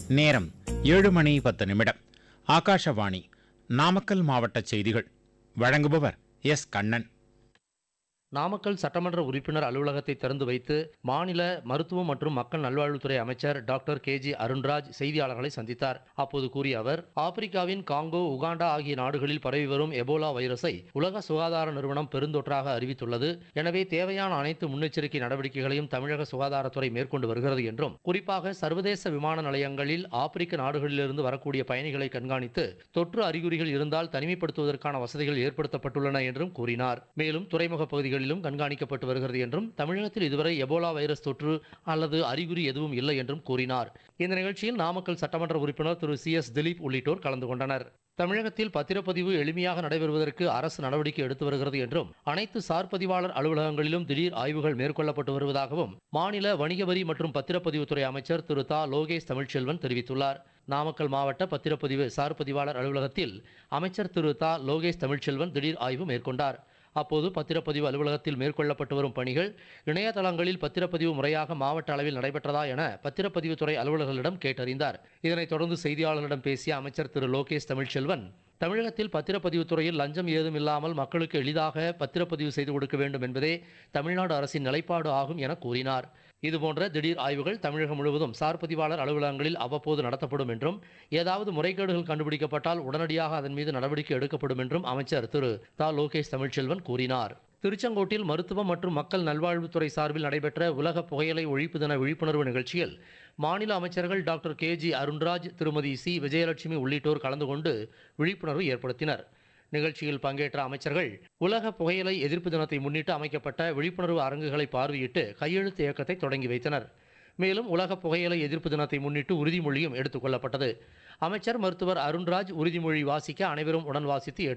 நேரம் ஏழு மணி பத்து நிமிடம் ஆகாஷவாணி நாமக்கல் மாவட்ட செய்திகள் வழங்குபவர் எஸ் கண்ணன் நாமக்கல் சட்டமன்ற உறுப்பினர் அலுவலகத்தை திறந்து வைத்து மாநில மருத்துவம் மற்றும் மக்கள் நல்வாழ்வுத்துறை அமைச்சர் டாக்டர் கே ஜி அருண்ராஜ் செய்தியாளர்களை சந்தித்தார் அப்போது கூறிய அவர் ஆப்பிரிக்காவின் காங்கோ உகாண்டா ஆகிய நாடுகளில் பரவி வரும் எபோலா வைரஸை உலக சுகாதார நிறுவனம் பெருந்தொற்றாக அறிவித்துள்ளது எனவே தேவையான அனைத்து முன்னெச்சரிக்கை நடவடிக்கைகளையும் தமிழக சுகாதாரத்துறை மேற்கொண்டு வருகிறது என்றும் குறிப்பாக சர்வதேச விமான நிலையங்களில் ஆப்பிரிக்க நாடுகளிலிருந்து வரக்கூடிய பயணிகளை கண்காணித்து தொற்று அறிகுறிகள் இருந்தால் தனிமைப்படுத்துவதற்கான வசதிகள் ஏற்படுத்தப்பட்டுள்ளன என்றும் கூறினார் மேலும் துறைமுக பகுதிகளிலும் கண்காணிக்கப்பட்டு வருகிறது என்றும் தமிழகத்தில் இதுவரை எபோலா வைரஸ் தொற்று அல்லது அறிகுறி எதுவும் இல்லை என்றும் கூறினார் இந்த நிகழ்ச்சியில் நாமக்கல் சட்டமன்ற உறுப்பினர் திரு சி எஸ் திலீப் உள்ளிட்டோர் கலந்து கொண்டனர் தமிழகத்தில் பத்திரப்பதிவு எளிமையாக நடைபெறுவதற்கு அரசு நடவடிக்கை எடுத்து வருகிறது என்றும் அனைத்து சார் பதிவாளர் அலுவலகங்களிலும் திடீர் ஆய்வுகள் மேற்கொள்ளப்பட்டு வருவதாகவும் மாநில வணிக வரி மற்றும் பத்திரப்பதிவுத்துறை அமைச்சர் திரு தா லோகேஷ் தமிழ்ச்செல்வன் தெரிவித்துள்ளார் நாமக்கல் மாவட்ட பத்திரப்பதிவு சார் பதிவாளர் அலுவலகத்தில் அமைச்சர் திரு தா லோகேஷ் தமிழ்ச்செல்வன் திடீர் ஆய்வு மேற்கொண்டார் அப்போது பத்திரப்பதிவு அலுவலகத்தில் மேற்கொள்ளப்பட்டு வரும் பணிகள் இணையதளங்களில் பத்திரப்பதிவு முறையாக மாவட்ட அளவில் நடைபெற்றதா என பத்திரப்பதிவுத்துறை அலுவலர்களிடம் கேட்டறிந்தார் இதனைத் தொடர்ந்து செய்தியாளர்களிடம் பேசிய அமைச்சர் திரு லோகேஷ் தமிழ்ச்செல்வன் தமிழகத்தில் பத்திரப்பதிவுத் துறையில் லஞ்சம் ஏதும் இல்லாமல் மக்களுக்கு எளிதாக பத்திரப்பதிவு செய்து கொடுக்க வேண்டும் என்பதே தமிழ்நாடு அரசின் நிலைப்பாடு ஆகும் என கூறினார் இதுபோன்ற திடீர் ஆய்வுகள் தமிழகம் முழுவதும் சார் பதிவாளர் அலுவலகங்களில் அவ்வப்போது நடத்தப்படும் என்றும் ஏதாவது முறைகேடுகள் கண்டுபிடிக்கப்பட்டால் உடனடியாக அதன் மீது நடவடிக்கை எடுக்கப்படும் என்றும் அமைச்சர் திரு தா லோகேஷ் தமிழ்ச்செல்வன் கூறினார் திருச்செங்கோட்டில் மருத்துவம் மற்றும் மக்கள் நல்வாழ்வுத்துறை சார்பில் நடைபெற்ற உலக புகையிலை ஒழிப்பு தின விழிப்புணர்வு நிகழ்ச்சியில் மாநில அமைச்சர்கள் டாக்டர் கே ஜி அருண்ராஜ் திருமதி சி விஜயலட்சுமி உள்ளிட்டோர் கலந்து கொண்டு விழிப்புணர்வு ஏற்படுத்தினர் நிகழ்ச்சியில் பங்கேற்ற அமைச்சர்கள் உலக புகையிலை எதிர்ப்பு தினத்தை முன்னிட்டு அமைக்கப்பட்ட விழிப்புணர்வு அரங்குகளை பார்வையிட்டு கையெழுத்து இயக்கத்தை தொடங்கி வைத்தனர் மேலும் உலக புகையிலை எதிர்ப்பு தினத்தை முன்னிட்டு உறுதிமொழியும் எடுத்துக் கொள்ளப்பட்டது அமைச்சர் மருத்துவர் அருண்ராஜ் உறுதிமொழி வாசிக்க அனைவரும் உடன் வாசித்து